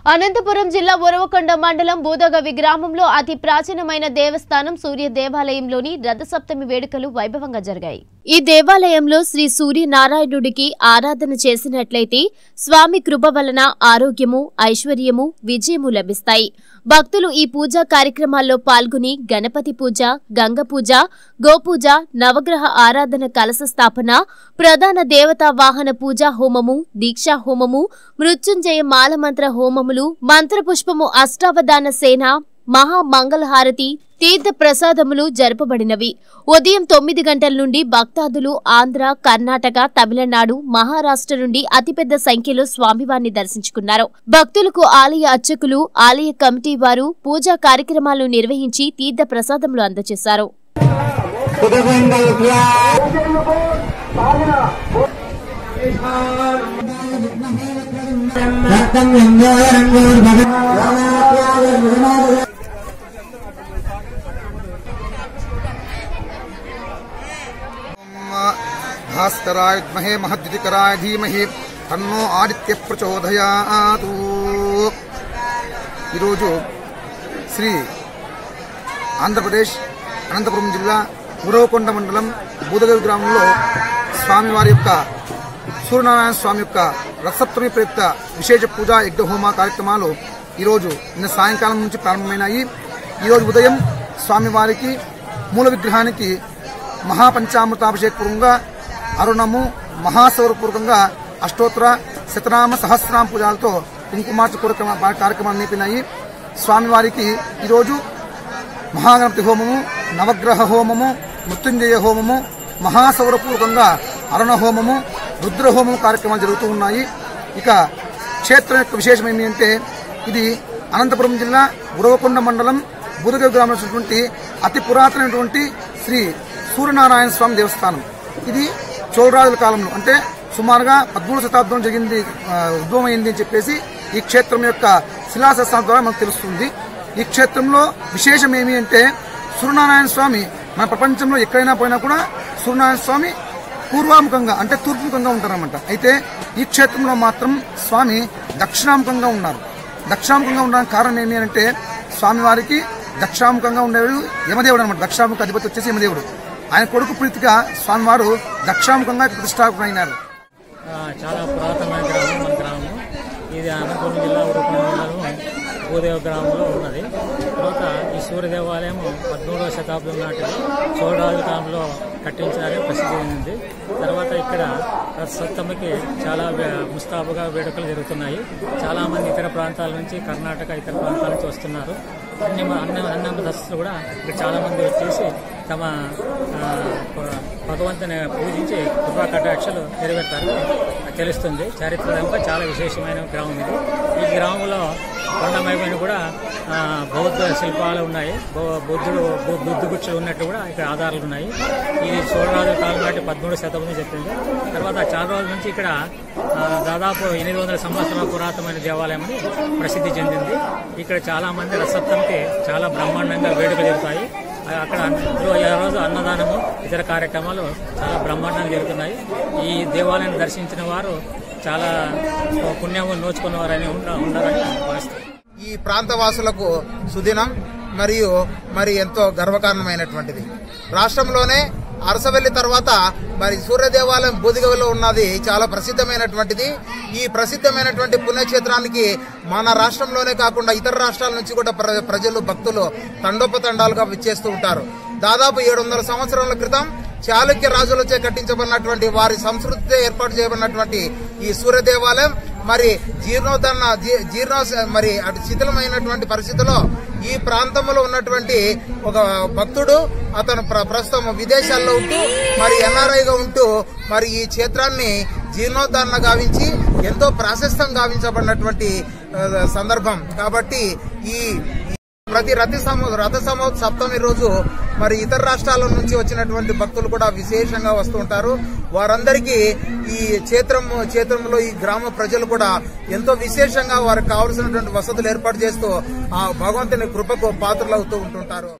అనంతపురం జిల్లా ఒరవకొండ మండలం బూదగవి గ్రామంలో అతి ప్రాచీనమైన దేవస్థానం సూర్య దేవాలయంలోని రథసప్తమి వేడుకలు వైభవంగా జరిగాయి ఈ దేవాలయంలో శ్రీ సూర్యనారాయణుడికి ఆరాధన చేసినట్లయితే స్వామి కృప వలన ఆరోగ్యము ఐశ్వర్యము విజయము లభిస్తాయి భక్తులు ఈ పూజా కార్యక్రమాల్లో పాల్గొని గణపతి పూజ గంగ పూజ గోపూజ నవగ్రహ ఆరాధన కలశ స్థాపన ప్రధాన దేవతా వాహన పూజా హోమము దీక్షా హోమము మృత్యుంజయ మాలమంత్ర హోమములు మంత్రపుష్పము అష్టావధాన సేన మహా మంగళహారతి తీర్థ ప్రసాదములు జరపబడినవి ఉదయం తొమ్మిది గంటల నుండి భక్తాదులు ఆంధ్ర కర్ణాటక తమిళనాడు మహారాష్ట్ర నుండి అతిపెద్ద సంఖ్యలో స్వామివారిని దర్శించుకున్నారు భక్తులకు ఆలయ అర్చకులు ఆలయ కమిటీ వారు పూజా కార్యక్రమాలు నిర్వహించి తీర్థ ప్రసాదములు అందజేశారు భాస్కరాయ విద్మహే మహద్యుతికరాయ ధీమహి తన్నో ఆదిత్య ప్రచోదయాతు ఈరోజు శ్రీ ఆంధ్రప్రదేశ్ అనంతపురం జిల్లా ఉరవకొండ మండలం బూదగవి గ్రామంలో స్వామివారి యొక్క సూర్యనారాయణ స్వామి యొక్క రథసప్తమి ప్రయుక్త విశేష పూజా యజ్ఞ హోమ కార్యక్రమాలు ఈరోజు నిన్న సాయంకాలం నుంచి ప్రారంభమైనాయి ఈరోజు ఉదయం స్వామివారికి మూల విగ్రహానికి మహాపంచామృతాభిషేకపూర్వకంగా అరుణము మహాసౌరపూర్వకంగా అష్టోత్తర శతనామ సహస్రనామ పూజలతో కుంకుమార్చ కార్యక్రమ కార్యక్రమాలు నేపినాయి స్వామివారికి ఈరోజు మహాగణపతి హోమము నవగ్రహ హోమము మృత్యుంజయ హోమము మహాసౌరపూర్వకంగా అరుణ హోమము రుద్ర హోమము కార్యక్రమాలు జరుగుతూ ఉన్నాయి ఇక క్షేత్రం యొక్క విశేషం ఏమి అంటే ఇది అనంతపురం జిల్లా ఉరవకొండ మండలం బుధగ గ్రామంలో ఉన్నటువంటి అతి పురాతనమైనటువంటి శ్రీ సూర్యనారాయణ స్వామి దేవస్థానం ఇది చోళరాజుల కాలంలో అంటే సుమారుగా పదమూడు శతాబ్దం జరిగింది ఆ, ఉద్భవమైంది అని చెప్పేసి ఈ క్షేత్రం యొక్క శిలాశాసనం ద్వారా మనకు తెలుస్తుంది ఈ క్షేత్రంలో విశేషం ఏమి అంటే సూర్యనారాయణ స్వామి మన ప్రపంచంలో ఎక్కడైనా పోయినా కూడా సూర్యనారాయణ స్వామి పూర్వాముఖంగా అంటే తూర్పుముఖంగా ఉంటారన్నమాట అయితే ఈ క్షేత్రంలో మాత్రం స్వామి దక్షిణాముఖంగా ఉన్నారు దక్షిణాముఖంగా ఉండడానికి కారణం ఏమి అంటే స్వామివారికి దక్షిణాముఖంగా ఉండేవాడు యమదేవుడు అనమాట దక్షిణాముఖ అధిపతి వచ్చేసి యమదేవుడు ఆయన కొడుకు ప్రీతిగా స్వామివారు దక్షిణాముఖంగా ప్రతిష్టాపనైనారు ఆ, చాలా పురాతనమైన గ్రామం మన గ్రామం ఇది అనంతపురం జిల్లా ఉరుకుల మండలం భూదేవ గ్రామంలో ఉన్నది తర్వాత ఈ సూర్య దేవాలయం పద్మూడవ శతాబ్దం నాటిది చోళరాజు కాలంలో కట్టించారని ప్రసిద్ధి చెందింది తర్వాత ఇక్కడ సప్తమికి చాలా వే- ముస్తాబుగా వేడుకలు జరుగుతున్నాయి చాలా మంది ఇతర ప్రాంతాల నుంచి కర్ణాటక ఇతర ప్రాంతాల నుంచి వస్తున్నారు అన్ని అన్న అన్నమదస్తులు కూడా ఇక్కడ చాలా మంది వచ్చేసి తమ ఆ, ప- భగవంతుని పూజించి కృపా కటాక్షలు నెరవేర్తారని తెలుస్తుంది చారిత్రకంగా చాలా విశేషమైన గ్రామం ఇది ఈ గ్రామంలో కొండమైపోయిన కూడా ఆ, బౌద్ధ శిల్పాలు ఉన్నాయి బౌ- బుద్ధుడు బు- బుద్ధ గుచ్చులు ఉన్నట్టు కూడా ఇక్కడ ఆధారాలు ఉన్నాయి ఇది చోళరాజుల కాలం నాటి పదమూడు శతాబ్దం చెప్పింది తర్వాత చాలా రోజుల నుంచి ఇక్కడ ఆ, దాదాపు ఎనిమిది వందల సంవత్సరాల పురాతనమైన దేవాలయం అని ప్రసిద్ధి చెందింది ఇక్కడ చాలా మంది రసప్తంకి చాలా బ్రహ్మాండంగా వేడుకలు జరుగుతాయి ఆ, అక్కడ రో- ఈ రోజు అన్నదానము ఇతర కార్యక్రమాలు చాలా బ్రహ్మాండంగా జరుగుతున్నాయి ఈ దేవాలయాన్ని దర్శించిన వారు చాలా పుణ్యము నోచుకున్న వారని ఉండ ఉండాలని భావిస్తారు ఈ ప్రాంతవాసులకు సుదినం మరియు మరి ఎంతో గర్వకారణమైనటువంటిది రాష్ట్రంలోనే అరసవెల్లి తర్వాత మరి సూర్య దేవాలయం బూదిగవిలో ఉన్నది చాలా ప్రసిద్ధమైనటువంటిది ఈ ప్రసిద్ధమైనటువంటి పుణ్యక్షేత్రానికి మన రాష్ట్రంలోనే కాకుండా ఇతర రాష్ట్రాల నుంచి కూడా ప్ర- ప్రజలు భక్తులు తండోపతండాలుగా విచ్చేస్తూ ఉంటారు దాదాపు ఏడు వందల సంవత్సరాల క్రితం చాళుక్య రాజులచే కట్టించబడినటువంటి వారి సంస్కృతితో ఏర్పాటు చేయబడినటువంటి ఈ సూర్య దేవాలయం మరి జీర్ణోద్ధరణ జీ- జీర్ణ మరి అటు శిథిలమైనటువంటి పరిస్థితిలో ఈ ప్రాంతంలో ఉన్నటువంటి ఒక భక్తుడు అతను ప్ర- ప్రస్తుతం విదేశాల్లో ఉంటూ మరి ఎన్ఆర్ఐగా ఉంటూ మరి ఈ క్షేత్రాన్ని జీర్ణోద్ధరణ గావించి ఎంతో ప్రాశస్తం గావించబడినటువంటి ఆ, సందర్భం కాబట్టి ఈ ప్రతి రథ సమో రథ సమో సప్తమి రోజు మరి ఇతర రాష్ట్రాల నుంచి వచ్చినటువంటి భక్తులు కూడా విశేషంగా వస్తూ ఉంటారు వారందరికీ ఈ క్షేత్రం క్షేత్రంలో ఈ గ్రామ ప్రజలు కూడా ఎంతో విశేషంగా వారికి కావలసినటువంటి వసతులు ఏర్పాటు చేస్తూ ఆ భగవంతుని కృపకు పాత్రలవుతూ ఉంటుంటారు